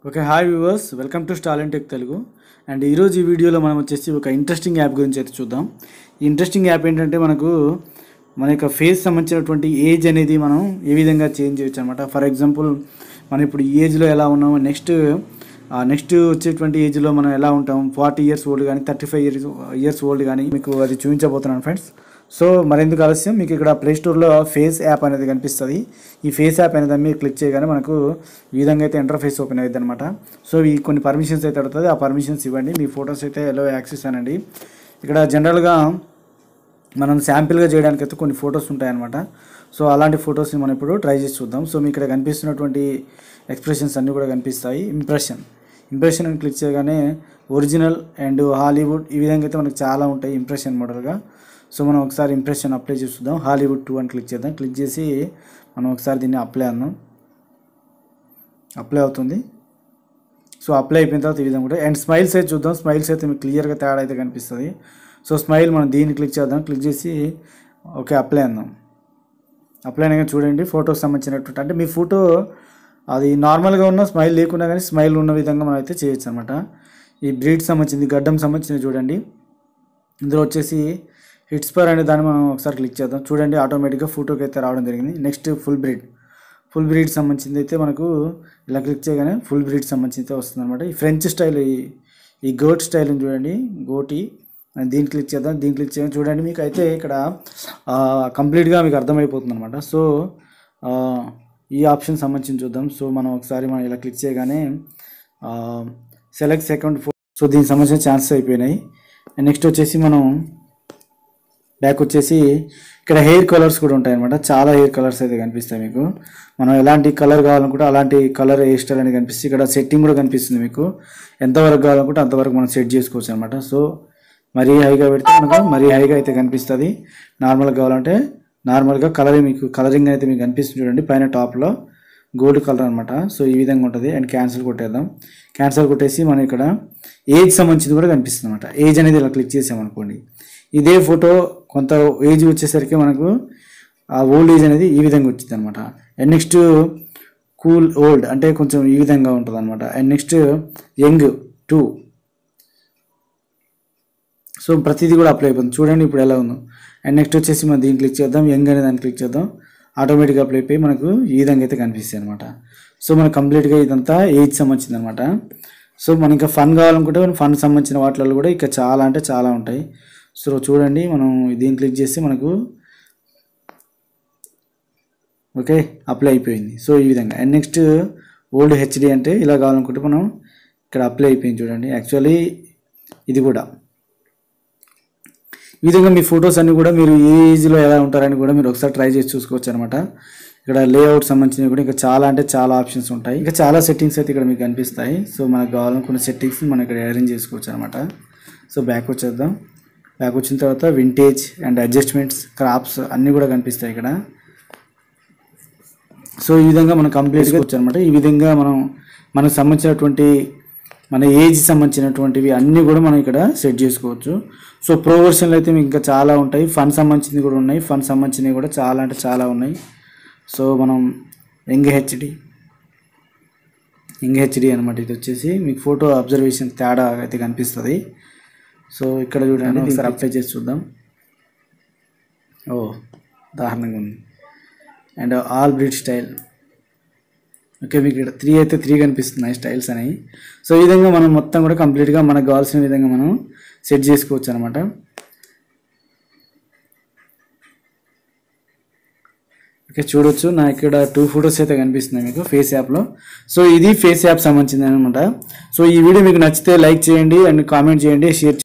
okay hi viewers welcome to Stalent Tech Telugu and ఈరోజు ఈ వీడియోలో మనం వచ్చేసి ఒక ఇంట్రెస్టింగ్ యాప్ గురించి అయితే చూద్దాం ఈ ఇంట్రెస్టింగ్ యాప్ ఏంటంటే మనకు మన యొక్క ఫేస్ సంబంధించినటువంటి ఏజ్ అనేది మనం ఏ విధంగా చేంజ్ చేయొచ్చు అనమాట ఫర్ ఎగ్జాంపుల్ మనం ఇప్పుడు ఈ ఏజ్లో ఎలా ఉన్నాము నెక్స్ట్ నెక్స్ట్ వచ్చేటువంటి ఏజ్లో మనం ఎలా ఉంటాం ఫార్టీ ఇయర్స్ ఓల్డ్ కానీ thirty five years years old కానీ మీకు అది చూపించబోతున్నాను ఫ్రెండ్స్ సో మరెందుకు ఆలస్యం మీకు ఇక్కడ ప్లే స్టోర్లో ఫేస్ యాప్ అనేది కనిపిస్తుంది ఈ ఫేస్ యాప్ అనేది మీరు క్లిక్ చేయగానే మనకు ఈ విధంగా అయితే ఇంటర్ఫేస్ ఓపెన్ అవుతుంది అనమాట సో ఈ కొన్ని పర్మిషన్స్ అయితే అడుగుతుంది ఆ పర్మిషన్స్ ఇవ్వండి మీ ఫొటోస్ అయితే ఎలా యాక్సెస్ అనండి ఇక్కడ జనరల్గా మనం శాంపిల్గా చేయడానికి అయితే కొన్ని ఫొటోస్ ఉంటాయన్నమాట సో అలాంటి ఫొటోస్ని మనం ఇప్పుడు ట్రై చేసి చూద్దాం సో మీకు ఇక్కడ కనిపిస్తున్నటువంటి ఎక్స్ప్రెషన్స్ అన్నీ కూడా కనిపిస్తాయి ఇంప్రెషన్ ఇంప్రెషన్ అని క్లిక్ చేయగానే ఒరిజినల్ అండ్ హాలీవుడ్ ఈ విధంగా అయితే మనకు చాలా ఉంటాయి ఇంప్రెషన్ మోడల్గా సో మనం ఒకసారి ఇంప్రెషన్ అప్లై చేసి చూద్దాం హాలీవుడ్ టూ అని క్లిక్ చేద్దాం క్లిక్ చేసి మనం ఒకసారి దీన్ని అప్లై అన్నాం అప్లై అవుతుంది సో అప్లై అయిపోయిన తర్వాత ఈ విధంగా కూడా అండ్ స్మైల్స్ అయితే చూద్దాం స్మైల్స్ అయితే మీకు క్లియర్గా తేడా అయితే కనిపిస్తుంది సో స్మైల్ మనం దీన్ని క్లిక్ చేద్దాం క్లిక్ చేసి ఓకే అప్లై అందాం అప్లై అయినా చూడండి ఫోటోకి సంబంధించినటువంటి అంటే మీ ఫోటో అది నార్మల్గా ఉన్న స్మైల్ లేకున్నా కానీ స్మైల్ ఉన్న విధంగా మనం అయితే చేయొచ్చు అనమాట ఈ బ్రీడ్ సంబంధించింది గడ్డం సంబంధించింది చూడండి ఇందులో వచ్చేసి హిట్స్ పర్ అనే దాన్ని మనం ఒకసారి క్లిక్ చేద్దాం చూడండి ఆటోమేటిక్గా ఫోటోకి అయితే రావడం జరిగింది next full breed full breed సంబంధించింది అయితే మనకు ఇలా క్లిక్ చేయగానే ఫుల్ బ్రీడ్ సంబంధించి అయితే వస్తుంది అనమాట ఈ ఫ్రెంచ్ స్టైల్ ఈ ఈ గోట్ స్టైల్ చూడండి గోటి దీన్ని క్లిక్ చేద్దాం దీన్ని క్లిక్ చేయడం చూడండి మీకు అయితే ఇక్కడ కంప్లీట్గా మీకు అర్థమైపోతుంది అనమాట సో ఆ, ఈ ఆప్షన్ సంబంధించి చూద్దాం సో మనం ఒకసారి మనం ఇలా క్లిక్ చేయగానే సెలెక్ట్ సెకండ్ ఫో సో దీనికి సంబంధించిన ఛాన్సెస్ అయిపోయినాయి నెక్స్ట్ వచ్చేసి మనం బ్యాక్ వచ్చేసి ఇక్కడ హెయిర్ కలర్స్ కూడా ఉంటాయి అనమాట చాలా హెయిర్ కలర్స్ అయితే కనిపిస్తాయి మీకు మనం ఎలాంటి కలర్ కావాలనుకుంటే అలాంటి కలర్ హెయిర్ స్టైల్ అనేది కనిపిస్తుంది ఇక్కడ సెట్టింగ్ కూడా కనిపిస్తుంది మీకు ఎంతవరకు కావాలనుకుంటే అంతవరకు మనం సెట్ చేసుకోవచ్చు అనమాట సో మరీ హైగా పెడితే మనకు మరీ హైగా అయితే కనిపిస్తుంది నార్మల్గా కావాలంటే నార్మల్గా కలరింగ్ మీకు కలరింగ్ అయితే మీకు కనిపిస్తుంది చూడండి పైన టాప్లో గోల్డ్ కలర్ అనమాట సో ఈ విధంగా ఉంటుంది అండ్ క్యాన్సిల్ కొట్టేద్దాం క్యాన్సిల్ కొట్టేసి మనం ఇక్కడ ఏజ్ సంబంధించింది కూడా కనిపిస్తుంది అనమాట ఏజ్ అనేది ఇలా క్లిక్ చేసామనుకోండి ఇదే ఫోటో కొంత ఏజ్ వచ్చేసరికి మనకు ఆ ఓల్డ్ ఏజ్ అనేది ఈ విధంగా వచ్చింది అనమాట అండ్ నెక్స్ట్ కూల్ ఓల్డ్ అంటే కొంచెం ఈ విధంగా ఉంటుంది అనమాట and next young two so ప్రతిదీ కూడా అప్లై అయిపోతుంది చూడండి ఇప్పుడు ఎలా ఉందో అండ్ నెక్స్ట్ వచ్చేసి మనం దీన్ని క్లిక్ చేద్దాం యంగ్ అనే దాన్ని క్లిక్ చేద్దాం ఆటోమేటిక్గా అప్లై అయిపోయి మనకు ఈ విధంగా అయితే కనిపిస్తాయి అనమాట సో మనకు కంప్లీట్గా ఇదంతా ఏజ్ సంబంధించింది అనమాట సో మనం ఇంకా ఫన్ కావాలనుకుంటే ఫన్ సంబంధించిన వాటిలో కూడా ఇంకా చాలా అంటే చాలా ఉంటాయి సో చూడండి మనం దీన్ని క్లిక్ చేస్తే మనకు ఓకే అప్లై అయిపోయింది సో ఈ విధంగా అండ్ నెక్స్ట్ ఓల్డ్ హెచ్డి అంటే ఇలా కావాలనుకుంటే మనం ఇక్కడ అప్లై అయిపోయింది చూడండి యాక్చువల్లీ ఇది కూడా ఈ విధంగా మీ ఫొటోస్ అన్ని కూడా మీరు ఏ ఏజ్లో ఎలా ఉంటారని కూడా మీరు ఒకసారి ట్రై చేసి చూసుకోవచ్చు అనమాట ఇక్కడ లేఅవుట్ సంబంధించినవి కూడా ఇంకా చాలా అంటే చాలా ఆప్షన్స్ ఉంటాయి ఇంకా చాలా సెట్టింగ్స్ అయితే ఇక్కడ మీకు కనిపిస్తాయి సో మనకు కావాలనుకున్న సెట్టింగ్స్ మనం ఇక్కడ అరేంజ్ చేసుకోవచ్చు అనమాట సో బ్యాక్ వచ్చేద్దాం బ్యాక్ వచ్చిన తర్వాత వింటేజ్ అండ్ అడ్జస్ట్మెంట్స్ క్రాప్స్ అన్నీ కూడా కనిపిస్తాయి ఇక్కడ సో ఈ విధంగా మనం కంప్లీట్గా వచ్చు అనమాట ఈ విధంగా మనం మనకు సంబంధించినటువంటి మన ఏజ్ సంబంధించినటువంటివి అన్నీ కూడా మనం ఇక్కడ సెట్ చేసుకోవచ్చు సో ప్రో వర్షన్లు అయితే మీకు ఇంకా చాలా ఉంటాయి ఫన్ సంబంధించినవి కూడా ఉన్నాయి ఫన్ సంబంధించినవి కూడా చాలా అంటే చాలా ఉన్నాయి సో మనం యంగ్ హెచ్డి యంగ్ హెచ్డి అనమాట ఇది వచ్చేసి మీకు ఫోటో అబ్జర్వేషన్ తేడా అయితే కనిపిస్తుంది సో ఇక్కడ చూడండి ఒకసారి అప్లై చేసి చూద్దాం ఓ దారుణంగా ఉంది and all breed style okay మీకు ఇక్కడ త్రీ అయితే త్రీ కనిపిస్తున్నాయి స్టైల్స్ అనేవి సో ఈ విధంగా మనం మొత్తం కూడా కంప్లీట్గా మనకు కావాల్సిన విధంగా మనం సెట్ చేసుకోవచ్చు అనమాట ఓకే చూడొచ్చు నా ఇక్కడ టూ ఫొటోస్ అయితే కనిపిస్తున్నాయి మీకు ఫేస్ యాప్లో సో ఇది ఫేస్ యాప్ సంబంధించింది అనమాట సో ఈ వీడియో మీకు నచ్చితే లైక్ చేయండి అండ్ కామెంట్ చేయండి షేర్